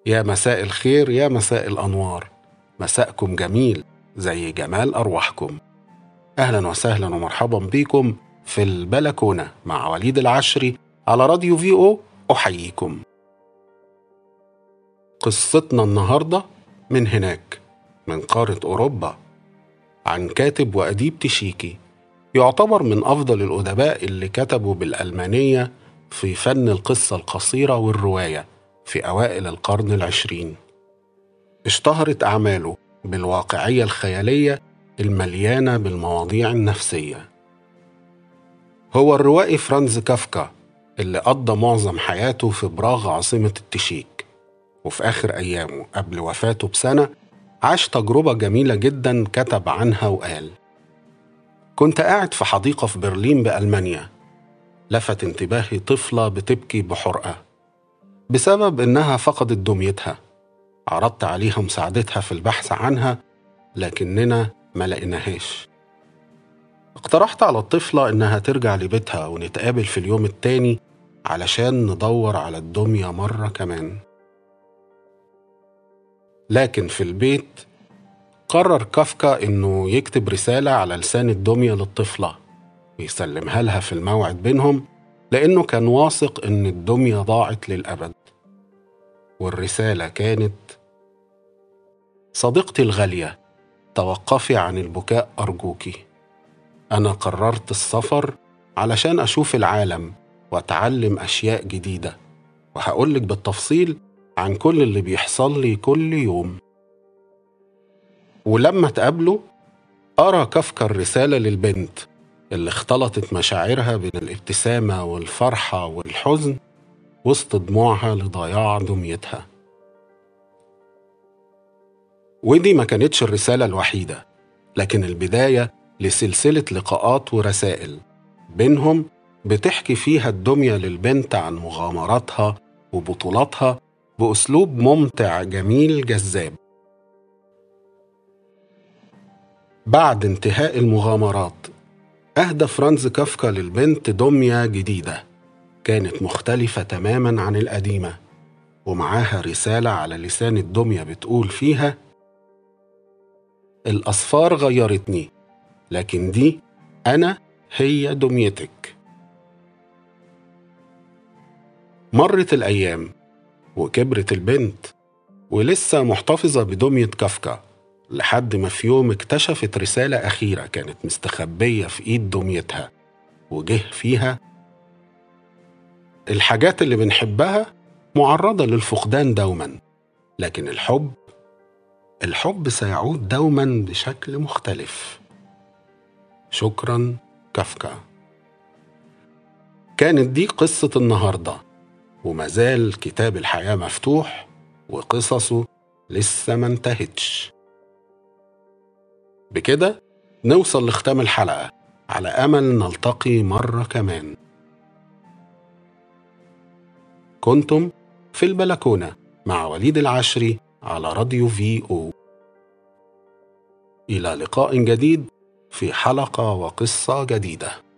يا مساء الخير يا مساء الأنوار مساءكم جميل زي جمال أرواحكم أهلا وسهلا ومرحبا بكم في البلكونة مع وليد العشري على راديو في أو أحييكم قصتنا النهاردة من هناك من قارة أوروبا عن كاتب وأديب تشيكي يعتبر من أفضل الأدباء اللي كتبوا بالألمانية في فن القصة القصيرة والرواية في أوائل القرن العشرين اشتهرت أعماله بالواقعية الخيالية المليانة بالمواضيع النفسية هو الروائي فرانز كافكا اللي قضى معظم حياته في براغ عاصمة التشيك وفي آخر أيامه قبل وفاته بسنة عاش تجربة جميلة جدا كتب عنها وقال كنت قاعد في حديقة في برلين بألمانيا لفت انتباهي طفلة بتبكي بحرقة بسبب إنها فقدت دميتها عرضت عليها مساعدتها في البحث عنها لكننا ما لقيناهاش اقترحت على الطفلة إنها ترجع لبيتها ونتقابل في اليوم التاني علشان ندور على الدمية مرة كمان لكن في البيت قرر كافكا إنه يكتب رسالة على لسان الدمية للطفلة ويسلمها لها في الموعد بينهم لأنه كان واثق إن الدمية ضاعت للأبد والرسالة كانت صديقتي الغالية توقفي عن البكاء أرجوكِ أنا قررت السفر علشان أشوف العالم وأتعلم أشياء جديدة وهقولك بالتفصيل عن كل اللي بيحصل لي كل يوم ولما تقابلوا أرى كافكا الرسالة للبنت اللي اختلطت مشاعرها بين الابتسامة والفرحة والحزن وسط دموعها لضياع دميتها ودي ما كانتش الرسالة الوحيدة لكن البداية لسلسلة لقاءات ورسائل بينهم بتحكي فيها الدمية للبنت عن مغامراتها وبطولاتها بأسلوب ممتع جميل جذاب بعد انتهاء المغامرات أهدى فرانز كافكا للبنت دمية جديدة كانت مختلفة تماما عن القديمة ومعاها رسالة على لسان الدمية بتقول فيها الأصفار غيرتني لكن دي أنا هي دميتك مرت الأيام وكبرت البنت ولسه محتفظة بدمية كافكا لحد ما في يوم اكتشفت رسالة أخيرة كانت مستخبية في إيد دميتها وجه فيها الحاجات اللي بنحبها معرضة للفقدان دوما لكن الحب الحب سيعود دوما بشكل مختلف شكرا كافكا كانت دي قصة النهاردة وما زال كتاب الحياة مفتوح وقصصه لسه ما انتهتش بكده نوصل لختام الحلقة على أمل نلتقي مرة كمان كنتم في البلكونة مع وليد العشري على راديو في أو إلى لقاء جديد في حلقة وقصة جديدة